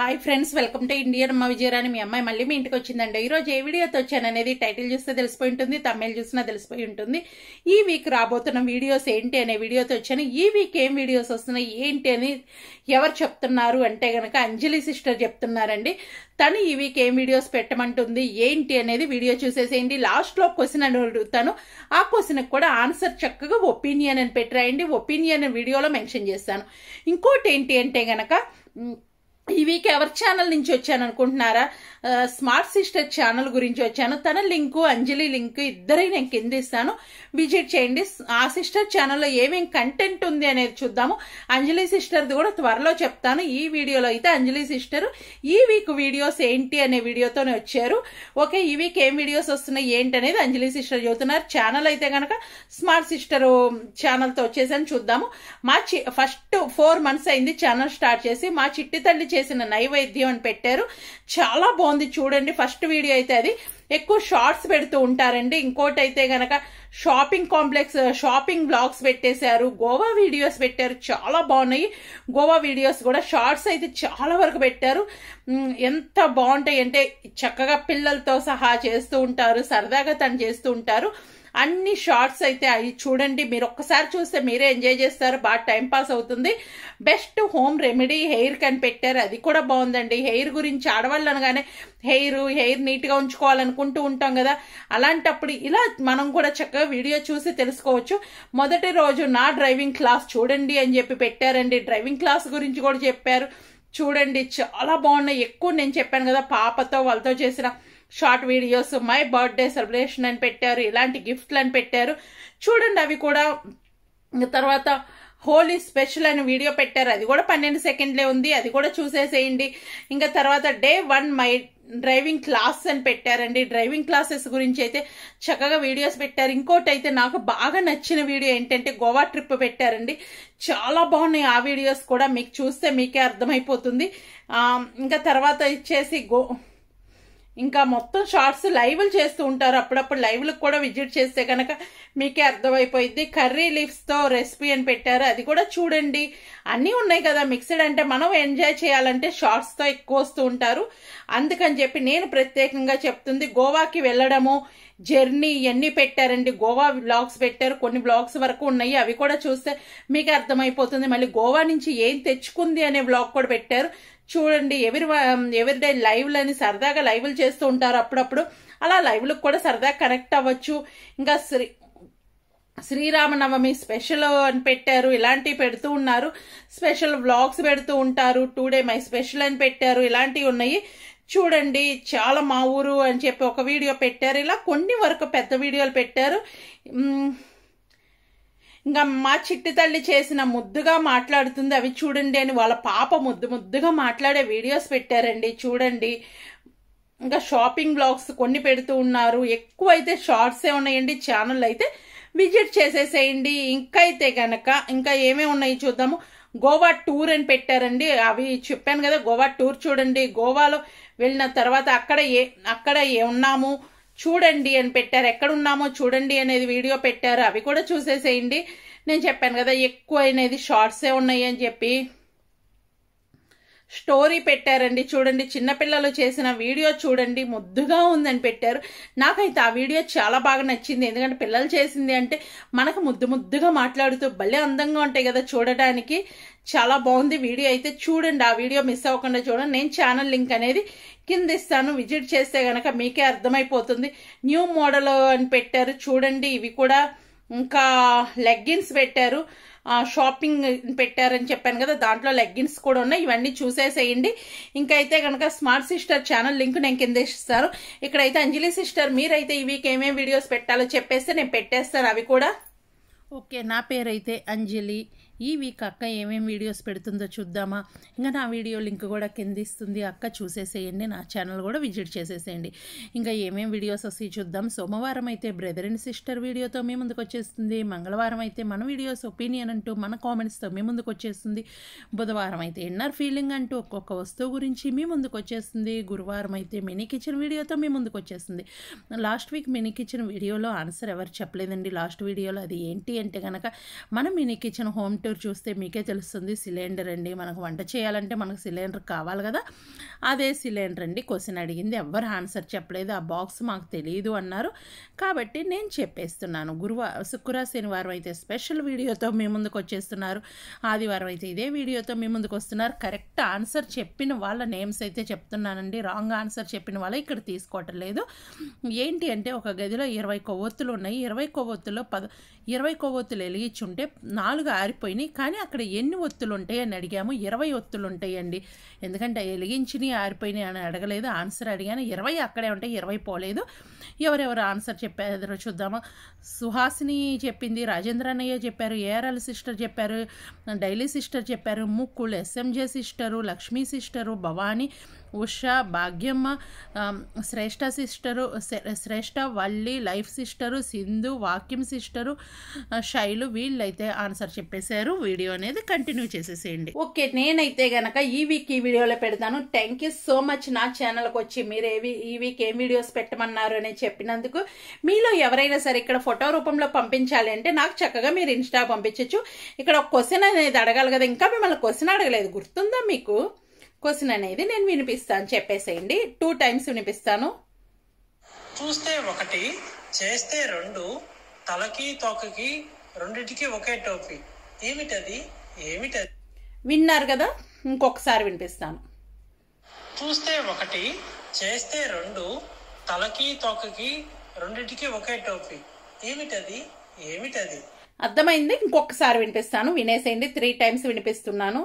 hi friends welcome to Indian Amma Vijayarani మీ అమ్మాయి మళ్ళీ మీ ఇంటికి వచ్చిందండి ఈ రోజు ఏ వీడియోతో వచ్చాను అనేది టైటిల్ చూస్తే తెలిసిపోయి ఉంటుంది తమిళ చూసినా తెలిసిపోయి ఉంటుంది ఈ వీక్ రాబోతున్న వీడియోస్ ఏంటి అనే వీడియోతో వచ్చాను ఈ వీక్ ఏం వీడియోస్ వస్తున్నాయి ఏంటి అని ఎవరు చెప్తున్నారు అంటే గనక అంజలి సిస్టర్ చెప్తున్నారండి తను ఈ వీక్ ఏం వీడియోస్ పెట్టమంటుంది ఏంటి అనేది వీడియో చూసేసేయండి లాస్ట్ లో క్వశ్చన్ అని అడుగుతాను ఆ క్వశ్చన్ కూడా ఆన్సర్ చక్కగా ఒపీనియన్ అని పెట్టరాయండి ఒపీనియన్ వీడియోలో మెన్షన్ చేస్తాను ఇంకోటి ఏంటి అంటే గనక ఉమ్, ఈ వీక్ ఎవరి ఛానల్ నుంచి వచ్చాను అనుకుంటున్నారా ఆ, స్మార్ట్ సిస్టర్ ఛానల్ గురించి వచ్చాను తన లింకు అంజలి లింక్ ఇద్దరి నేను కింద ఇస్తాను విజిట్ చేయండి ఆ సిస్టర్ ఛానల్లో ఏమేం కంటెంట్ ఉంది అనేది చూద్దాము అంజలి సిస్టర్ది కూడా త్వరలో చెప్తాను ఈ వీడియోలో అయితే అంజలి సిస్టర్ ఈ వీక్ వీడియోస్ ఏంటి అనే వీడియోతోనే వచ్చారు ఓకే ఈ వీక్ ఏం వీడియోస్ వస్తున్నాయి ఏంటి అనేది అంజలి సిస్టర్ చెబుతున్నారు ఛానల్ అయితే కనుక స్మార్ట్ సిస్టర్ ఛానల్తో వచ్చేసని చూద్దాము మా చి ఫస్ట్ ఫోర్ మంత్స్ అయింది ఛానల్ స్టార్ట్ చేసి మా చిట్టి తల్లి చేసిన నైవేద్యం అని పెట్టారు చాలా బాగుంది చూడండి ఫస్ట్ వీడియో అయితే అది ఎక్కువ షార్ట్స్ పెడుతూ ఉంటారండి ఇంకోటి అయితే గనక షాపింగ్ కాంప్లెక్స్ షాపింగ్ బ్లాగ్స్ పెట్టేశారు గోవా వీడియోస్ పెట్టారు చాలా బాగున్నాయి గోవా వీడియోస్ కూడా షార్ట్స్ అయితే చాలా వరకు పెట్టారు ఉమ్, ఎంత బాగుంటాయి అంటే చక్కగా పిల్లలతో సహా చేస్తూ ఉంటారు సరదాగా తను చేస్తూ ఉంటారు అన్ని షార్ట్స్ అయితే అవి చూడండి మీరు ఒక్కసారి చూస్తే మీరే ఎంజాయ్ చేస్తారు బాగా టైం పాస్ అవుతుంది బెస్ట్ హోమ్ రెమెడీ హెయిర్ కని పెట్టారు అది కూడా బాగుందండి హెయిర్ గురించి ఆడవాళ్ళు అనగానే హెయిర్ హెయిర్ నీట్గా ఉంచుకోవాలనుకుంటూ ఉంటాం కదా అలాంటప్పుడు ఇలా మనం కూడా చక్కగా వీడియో చూసి తెలుసుకోవచ్చు మొదటి రోజు నా డ్రైవింగ్ క్లాస్ చూడండి అని చెప్పి పెట్టారండి డ్రైవింగ్ క్లాస్ గురించి కూడా చెప్పారు చూడండి చాలా బాగున్నాయి ఎక్కువ నేను చెప్పాను కదా పాపతో వాళ్ళతో చేసిన short videos my birthday celebration అని పెట్టారు ఇలాంటి గిఫ్ట్లు అని పెట్టారు చూడండి అవి కూడా ఇంక తర్వాత హోలీ స్పెషల్ అని వీడియో పెట్టారు అది కూడా పన్నెండు సెకండ్లే ఉంది అది కూడా చూసేసేయండి ఇంకా తర్వాత day one my driving class అని పెట్టారండి డ్రైవింగ్ క్లాసెస్ గురించి అయితే చక్కగా వీడియోస్ పెట్టారు ఇంకోటి అయితే నాకు బాగా నచ్చిన వీడియో ఏంటంటే గోవా ట్రిప్ పెట్టారండి చాలా బాగున్నాయి ఆ వీడియోస్ కూడా మీకు చూస్తే మీకే అర్థమైపోతుంది ఆ, ఇంకా తర్వాత ఇచ్చేసి గో ఇంకా మొత్తం షార్ట్స్ లైవ్లు చేస్తూ ఉంటారు అప్పుడప్పుడు లైవ్లకు కూడా విజిట్ చేస్తే కనుక మీకే అర్థమైపోయింది కర్రీ లీవ్స్తో రెసిపీ అని పెట్టారు అది కూడా చూడండి అన్నీ ఉన్నాయి కదా మిక్స్డ్ అంటే మనం ఎంజాయ్ చేయాలంటే షార్ట్స్తో ఎక్కువ వస్తూ ఉంటారు అందుకని చెప్పి నేను ప్రత్యేకంగా చెప్తుంది గోవాకి వెళ్ళడము జర్నీ ఇవన్నీ పెట్టారండి గోవా బ్లాగ్స్ పెట్టారు కొన్ని బ్లాగ్స్ వరకు ఉన్నాయి అవి కూడా చూస్తే మీకు అర్థమైపోతుంది మళ్ళీ గోవా నుంచి ఏం తెచ్చుకుంది అనే బ్లాగ్ కూడా పెట్టారు చూడండి ఎవరి ఎవరిడే లైవ్లు అని సరదాగా లైవ్లు చేస్తూ ఉంటారు అప్పుడప్పుడు అలా లైవ్లకు కూడా సరదాగా కనెక్ట్ అవ్వచ్చు ఇంకా శ్రీ శ్రీరామనవమి స్పెషల్ అని పెట్టారు ఇలాంటివి పెడుతూ ఉన్నారు స్పెషల్ వ్లాగ్స్ పెడుతూ ఉంటారు టూ డే మై స్పెషల్ అని పెట్టారు ఇలాంటివి ఉన్నాయి చూడండి చాలా మా ఊరు అని చెప్పి ఒక వీడియో పెట్టారు ఇలా కొన్ని వరకు పెద్ద వీడియోలు పెట్టారు మ్, ఇంకా మా చిట్టి తల్లి చేసిన ముద్దుగా మాట్లాడుతుంది అవి చూడండి అని వాళ్ళ పాప ముద్దు ముద్దుగా మాట్లాడే వీడియోస్ పెట్టారండి చూడండి ఇంకా షాపింగ్ బ్లాగ్స్ కొన్ని పెడుతూ ఉన్నారు ఎక్కువ అయితే షార్ట్సే ఉన్నాయండి ఛానల్ అయితే విజిట్ చేసేసేయండి ఇంకా అయితే గనక ఇంకా ఏమేమి ఉన్నాయి చూద్దాము గోవా టూర్ అని పెట్టారండి అవి చెప్పాను కదా గోవా టూర్ చూడండి గోవాలో వెళ్ళిన తర్వాత అక్కడ ఏ అక్కడ ఏ ఉన్నాము చూడండి అని పెట్టారు ఎక్కడ ఉన్నామో చూడండి అనేది వీడియో పెట్టారు అవి కూడా చూసేసేయండి నేను చెప్పాను కదా ఎక్కువ అనేది షార్ట్సే ఉన్నాయి అని చెప్పి స్టోరీ పెట్టారండి చూడండి చిన్నపిల్లలు చేసిన వీడియో చూడండి ముద్దుగా ఉందని పెట్టారు నాకైతే ఆ వీడియో చాలా బాగా నచ్చింది ఎందుకంటే పిల్లలు చేసింది అంటే మనకు ముద్దు ముద్దుగా మాట్లాడుతూ భలే అందంగా ఉంటాయి కదా చూడడానికి చాలా బాగుంది వీడియో అయితే చూడండి ఆ వీడియో మిస్ అవ్వకుండా చూడండి నేను ఛానల్ లింక్ అనేది కింద ఇస్తాను విజిట్ చేస్తే గనక మీకే అర్థమైపోతుంది న్యూ మోడల్ అని పెట్టారు చూడండి ఇవి కూడా ఇంకా లెగ్గిన్స్ పెట్టారు ఆ, షాపింగ్ పెట్టారని చెప్పాను కదా దాంట్లో లెగ్గిన్స్ కూడా ఉన్నాయి ఇవన్నీ చూసేసేయండి ఇంకా అయితే కనుక స్మార్ట్ సిస్టర్ ఛానల్ లింక్ నేను కింద ఇస్తాను ఇక్కడైతే అంజలి సిస్టర్ మీరైతే ఈ వీక్ ఏమేమి వీడియోస్ పెట్టాలో చెప్పేస్తే నేను పెట్టేస్తాను అవి కూడా ఓకే నా పేరైతే అంజలి ఈ వీక్ అక్క ఏమేమి వీడియోస్ పెడుతుందో చూద్దామా ఇంకా నా వీడియో లింక్ కూడా కింద ఇస్తుంది అక్క చూసేసేయండి నా ఛానల్ కూడా విజిట్ చేసేసేయండి ఇంకా ఏమేమి వీడియోస్ వస్తాయి చూద్దాం సోమవారం అయితే బ్రదర్ అండ్ సిస్టర్ వీడియోతో మీ ముందుకు వచ్చేస్తుంది మంగళవారం అయితే మన వీడియోస్ ఒపీనియన్ అంటూ మన కామెంట్స్తో మీ ముందుకు వచ్చేస్తుంది బుధవారం అయితే ఇన్నర్ ఫీలింగ్ అంటూ ఒక్కొక్క వస్తువు గురించి మీ ముందుకు వచ్చేస్తుంది గురువారం అయితే మినీ కిచెన్ వీడియోతో మీ ముందుకు వచ్చేస్తుంది లాస్ట్ వీక్ మినీ కిచెన్ వీడియోలో ఆన్సర్ ఎవరు చెప్పలేదండి లాస్ట్ వీడియోలో అది ఏంటి అంటే కనుక మన మినీ కిచెన్ హోమ్ టూర్ కంటూర్ చూస్తే మీకే తెలుస్తుంది సిలిండర్ అండి మనకు వంట చేయాలంటే మనకు సిలిండర్ కావాలి కదా అదే సిలిండర్ అండి క్వశ్చన్ అడిగింది ఎవ్వరు ఆన్సర్ చెప్పలేదు ఆ బాక్స్ మాకు తెలియదు అన్నారు కాబట్టి నేను చెప్పేస్తున్నాను గురువారం శుక్ర శనివారం అయితే స్పెషల్ వీడియోతో మీ ముందుకు వచ్చేస్తున్నారు ఆదివారం అయితే ఇదే వీడియోతో మీ ముందుకు వస్తున్నారు కరెక్ట్ ఆన్సర్ చెప్పిన వాళ్ళ నేమ్స్ అయితే చెప్తున్నానండి రాంగ్ ఆన్సర్ చెప్పిన వాళ్ళ ఇక్కడ తీసుకోవటం లేదు ఏంటి అంటే ఒక గదిలో ఇరవై కొవ్వొత్తులు ఉన్నాయి ఇరవై కొవ్వొత్తులో పద ఇరవై కొవ్వొత్తులు వెలిగించుంటే నాలుగు ఆరిపోయినాయి కానీ అక్కడ ఎన్ని ఒత్తులు ఉంటాయి అని అడిగాము ఇరవై ఒత్తులు ఉంటాయండి ఎందుకంటే వెలిగించినవి ఆరిపోయినాయి అని అడగలేదు ఆన్సర్ అడిగాను ఇరవై అక్కడే ఉంటాయి ఇరవై పోలేదు ఎవరెవరు ఆన్సర్ చెప్పారో చూద్దామా సుహాసిని చెప్పింది రాజేంద్ర అన్నయ్య చెప్పారు ఏఆర్ఎల్ సిస్టర్ చెప్పారు డైలీ సిస్టర్ చెప్పారు ముక్కులు SMJ sister Lakshmi sister Bhavani Usha Bhagyamma ఆమ్, శ్రేష్ఠ సిస్టరు శ్రే- శ్రేష్ఠ వల్లి లైఫ్ సిస్టరు సింధు వాక్యం సిస్టరు ఆ, శైలు వీళ్ళైతే ఆన్సర్ చెప్పేశారు వీడియో అనేది కంటిన్యూ చేసేసేయండి ఓకే నేనైతే గనక ఈ వీక్ ఈ వీడియోలో పెడతాను థ్యాంక్ యూ సో మచ్ నా ఛానల్కి వచ్చి మీరు ఏవి ఈ వీక్ ఏం వీడియోస్ పెట్టమన్నారు అని చెప్పినందుకు మీలో ఎవరైనా సరే ఇక్కడ ఫోటో రూపంలో పంపించాలి అంటే నాకు చక్కగా మీరు ఇన్స్టా పంపించవచ్చు ఇక్కడ ఒక క్వశ్చన్ అనేది అడగాలి కదా ఇంకా మిమ్మల్ని క్వశ్చన్ అడగలేదు గుర్తుందా మీకు క్వశ్చన్ అనేది నేను వినిపిస్తాను చెప్పేసేయండి టూ టైమ్స్ వినిపిస్తాను చూస్తే ఒకటి చేస్తే రెండు తలకి తోకకి రెండిటికి ఒకే టోపీ ఏమిటది ఏమిటది విన్నారు కదా ఇంకొకసారి వినిపిస్తాను చూస్తే ఒకటి చేస్తే రెండు తలకి తోకకి రెండిటికి ఒకే టోపీ ఏమిటది ఏమిటది అర్థమైంది ఇంకొకసారి వినిపిస్తాను వినేసేయండి త్రీ టైమ్స్ వినిపిస్తున్నాను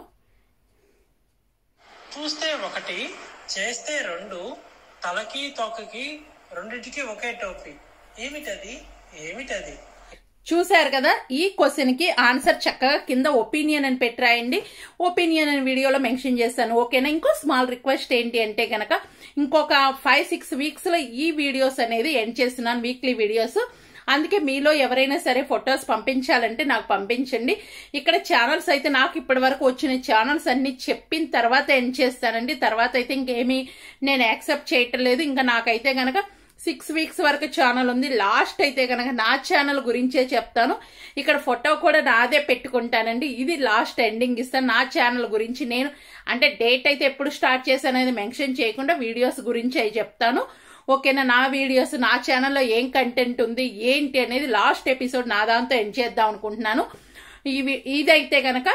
చూస్తే ఒకటి చేస్తే రెండు తలకి తోకకి రెండిటికి ఒకే టోపీ ఏమిటది ఏమిటది చూశారు కదా ఈ క్వశ్చన్ కి ఆన్సర్ చక్కగా కింద ఒపీనియన్ అని పెట్టరాయండి ఒపీనియన్ అని వీడియోలో మెన్షన్ చేస్తాను ఓకేనా ఇంకో స్మాల్ రిక్వెస్ట్ ఏంటి అంటే గనక ఇంకొక ఫైవ్ సిక్స్ వీక్స్ లో ఈ వీడియోస్ అనేది ఎండ్ చేస్తున్నాను వీక్లీ వీడియోస్ అందుకే మీలో ఎవరైనా సరే ఫొటోస్ పంపించాలంటే నాకు పంపించండి ఇక్కడ ఛానల్స్ అయితే నాకు ఇప్పటి వరకు వచ్చిన ఛానల్స్ అన్ని చెప్పిన తర్వాత ఎండ్ చేస్తానండి తర్వాత అయితే ఇంకేమీ నేను యాక్సెప్ట్ చేయటం లేదు ఇంకా నాకైతే గనక సిక్స్ వీక్స్ వరకు ఛానల్ ఉంది లాస్ట్ అయితే కనుక నా ఛానల్ గురించే చెప్తాను ఇక్కడ ఫోటో కూడా నాదే పెట్టుకుంటానండి ఇది లాస్ట్ ఎండింగ్ ఇస్తాను నా ఛానల్ గురించి నేను అంటే డేట్ అయితే ఎప్పుడు స్టార్ట్ చేశాను అనేది మెన్షన్ చేయకుండా వీడియోస్ గురించి అవి చెప్తాను ఓకేనా నా వీడియోస్ నా ఛానల్లో ఏం కంటెంట్ ఉంది ఏంటి అనేది లాస్ట్ ఎపిసోడ్ నా దాంతో ఎండ్ చేద్దాం అనుకుంటున్నాను ఇవి ఇదైతే కనుక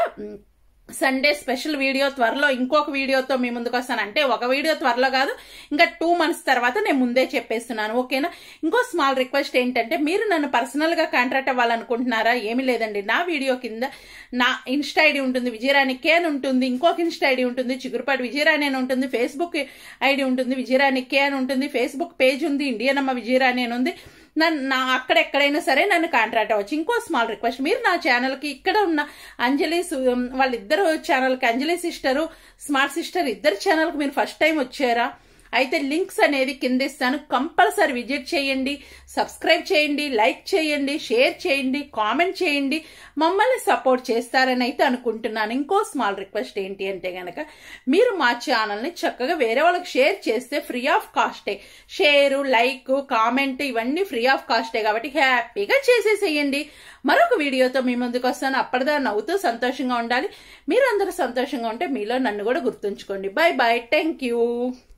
సండే స్పెషల్ వీడియో త్వరలో ఇంకొక వీడియోతో మీ ముందుకు వస్తాను అంటే ఒక వీడియో త్వరలో కాదు ఇంకా టూ మంత్స్ తర్వాత నేను ముందే చెప్పేస్తున్నాను ఓకేనా ఇంకో స్మాల్ రిక్వెస్ట్ ఏంటంటే మీరు నన్ను పర్సనల్ గా కాంట్రాక్ట్ అవ్వాలనుకుంటున్నారా ఏమీ లేదండి నా వీడియో కింద నా ఇన్స్టా ఐడి ఉంటుంది విజయరాణి కే అని ఉంటుంది ఇంకొక ఇన్స్టా ఐడి ఉంటుంది చిగురుపాటి విజయరాణి అని ఉంటుంది ఫేస్బుక్ ఐడి ఉంటుంది విజయరాణి కే అని ఉంటుంది ఫేస్బుక్ పేజ్ ఉంది ఇండియన్ అమ్మ విజయరాణి అని ఉంది నన్ను నా అక్కడ ఎక్కడైనా సరే నన్ను కాంట్రాక్ట్ అవ్వచ్చు ఇంకో స్మాల్ రిక్వెస్ట్ మీరు నా ఛానల్కి ఇక్కడ ఉన్న అంజలి సు- వాళ్ళిద్దరు ఛానల్కి అంజలి సిస్టరు స్మార్ట్ సిస్టర్ ఇద్దరు ఛానల్కి మీరు ఫస్ట్ టైం వచ్చారా అయితే లింక్స్ అనేది కింద ఇస్తాను కంపల్సరీ విజిట్ చేయండి సబ్స్క్రైబ్ చేయండి లైక్ చేయండి షేర్ చేయండి కామెంట్ చేయండి మమ్మల్ని సపోర్ట్ చేస్తారని అయితే అనుకుంటున్నాను ఇంకో స్మాల్ రిక్వెస్ట్ ఏంటి అంటే గనక మీరు మా ఛానల్ని చక్కగా వేరే వాళ్ళకి షేర్ చేస్తే ఫ్రీ ఆఫ్ కాస్టే షేరు లైక్ కామెంట్ ఇవన్నీ ఫ్రీ ఆఫ్ కాస్టే కాబట్టి హ్యాపీగా చేసేసేయండి మరొక వీడియోతో మీ ముందుకు వస్తాను అప్పటిదా నవ్వుతూ సంతోషంగా ఉండాలి మీరందరూ సంతోషంగా ఉంటే మీలో నన్ను కూడా గుర్తుంచుకోండి బాయ్ బాయ్ థ్యాంక్ యూ